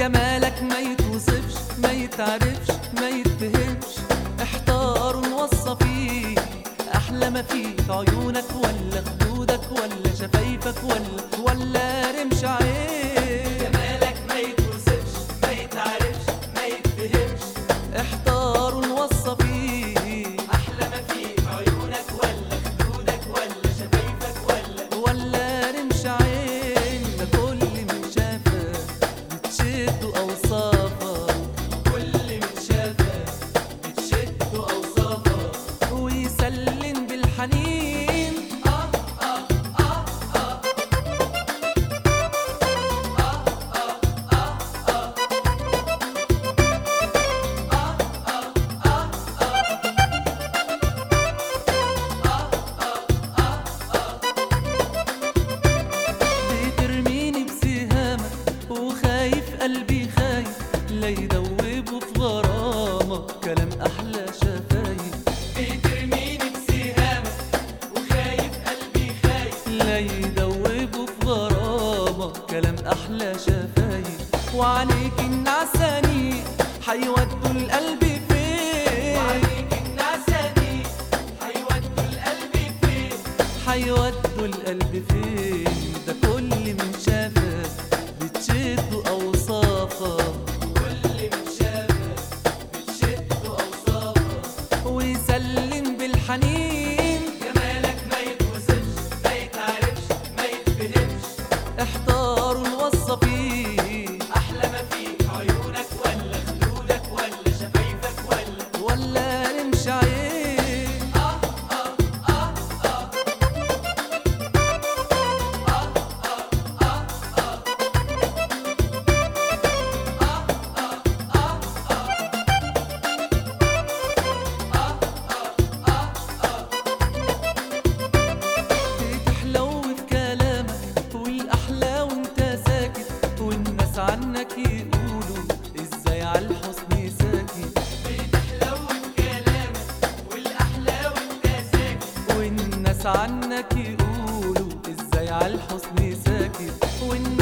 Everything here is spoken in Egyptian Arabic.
جمالك ما يتوصفش ما يتعرفش ما يتفهمش احتار ونوصى فيه احلى ما فيك عيونك ولا خدودك ولا شفايفك ولا ولا رمش عين جمالك ما يتوصفش ما يتعرفش ما يتفهمش احتار ونوصى فيه احلى ما فيك عيونك ولا خدودك ولا شفايفك ولا ولا رمش عين ده كل من شافك بتشد اوصافك كل من شافك بتشد اوصافك ويسلم بالحنين بترميني بسهامك وخايف قلبي خايف لا يدوبه في غرامك كلام احلى شفايف بترميني بسهامك وخايف قلبي خايف لا يدوبه في غرامك كلام احلى شفايف وعليك النعساني حيودوا القلب فين وعليك النعساني هيودوا القلب فين حيودوا القلب فين ده كل من شافك بتشد اوصافك كل من شافك بتشد اوصافك ويسلم بالحنين جمالك ما يتوصفش ما يتعرفش ما يتفهمش احتار ونوصى فيه احلى ما فيك عيونك ولا خدودك ولا شفايفك ولا ولا نمشي عين بتحلو في كلامك والاحلى وانت ساكت والناس عنك يقولوا ازاي على الحسن ساكت بتحلو بكلامك والاحلى وانت ساكت والناس عنك يقولوا ازاي على الحسن ساكت والناس